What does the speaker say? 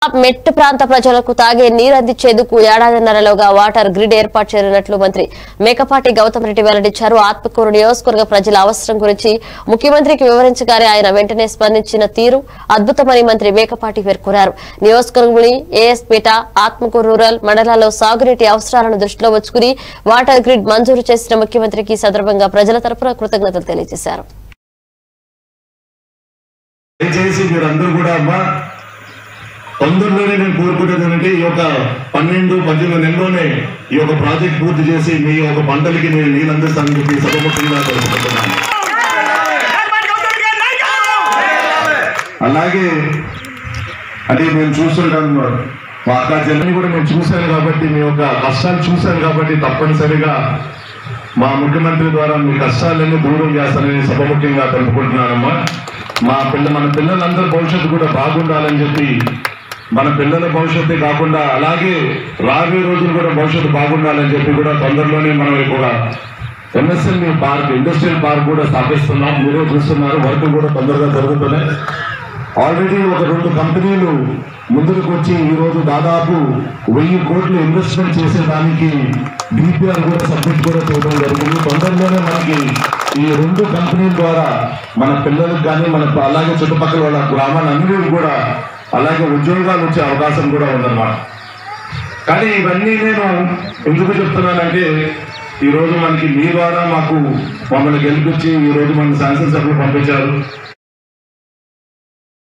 మెట్ట ప్రాంత ప్రజలకు తాగే నీరు అందించేందుకు ఏడాదిన్నరలోగా వాటర్ గ్రిడ్ ఏర్పాటు చేయనున్నట్లు మంత్రి మేకపాటి గౌతమ్ రెడ్డి వెల్లడించారు ఆత్మకూరు నియోజకవర్గ ప్రజల అవసరం గురించి ముఖ్యమంత్రికి వివరించగానే ఆయన వెంటనే స్పందించిన తీరు అద్భుతమని మంత్రి మేకపాటి పేర్కొన్నారు నియోజకవర్గంలోని ఏఎస్పేట ఆత్మకూరు రూరల్ మండలాల్లో సాగునీటి అవసరాలను దృష్టిలో ఉంచుకుని వాటర్ గ్రిడ్ మంజూరు చేసిన ముఖ్యమంత్రికి ఈ సందర్భంగా ప్రజల తరపున కృతజ్ఞతలు తెలియజేశారు దయచేసి మీరందరూ కూడా అమ్మా తొందరలోనే నేను కోరుకునేది ఏంటంటే ఈ యొక్క పన్నెండు పద్దెనిమిది నెలలోనే ఈ యొక్క ప్రాజెక్ట్ పూర్తి చేసి మీ యొక్క పంటలకి నేను నీళ్ళు అందిస్తానని చెప్పి సభముఖంగా తెలుసుకుంటున్నాను అలాగే అది నేను చూస్తుంటాను మా అక్క చెల్లని కూడా నేను చూశాను కాబట్టి మీ యొక్క కష్టాలు చూశాను కాబట్టి తప్పనిసరిగా మా ముఖ్యమంత్రి ద్వారా మీ కష్టాలన్నీ దూరం చేస్తానని సభముఖ్యంగా తెలుపుకుంటున్నానమ్మా మా పిల్ల మన పిల్లలందరి భవిష్యత్తు కూడా బాగుండాలని చెప్పి మన పిల్లల భవిష్యత్తే కాకుండా అలాగే రాబోయే రోజులు కూడా భవిష్యత్తు బాగుండాలని చెప్పి కూడా తొందరలోనే మనం కూడా ఎంఎస్ఎంఈ పార్క్ ఇండస్ట్రియల్ పార్క్ కూడా స్థాపిస్తున్నాం మీరే చూస్తున్నారు వర్క్ కూడా తొందరగా జరుగుతున్నాయి ఆల్రెడీ ఒక రెండు కంపెనీలు ముందుకు వచ్చి ఈ రోజు దాదాపు వెయ్యి కోట్లు ఇన్వెస్ట్మెంట్ చేసేదానికి డిపిఆర్ కూడా సబ్మిట్ కూడా చేయడం జరిగింది తొందరలోనే మనకి ఈ రెండు కంపెనీల ద్వారా మన పిల్లలకు కానీ మన అలాగే చుట్టుపక్కల వాళ్ళ గ్రామాలన్నిటికీ కూడా అలాగే ఉద్యోగాలు వచ్చే అవకాశం కూడా ఉందన్నమాట కానీ ఇవన్నీ నేను ఎందుకు చెప్తున్నానంటే ఈ రోజు మనకి మీ ద్వారా మాకు మమ్మల్ని గెలిపించి ఈ రోజు మన శాసనసభ్యులు పంపించారు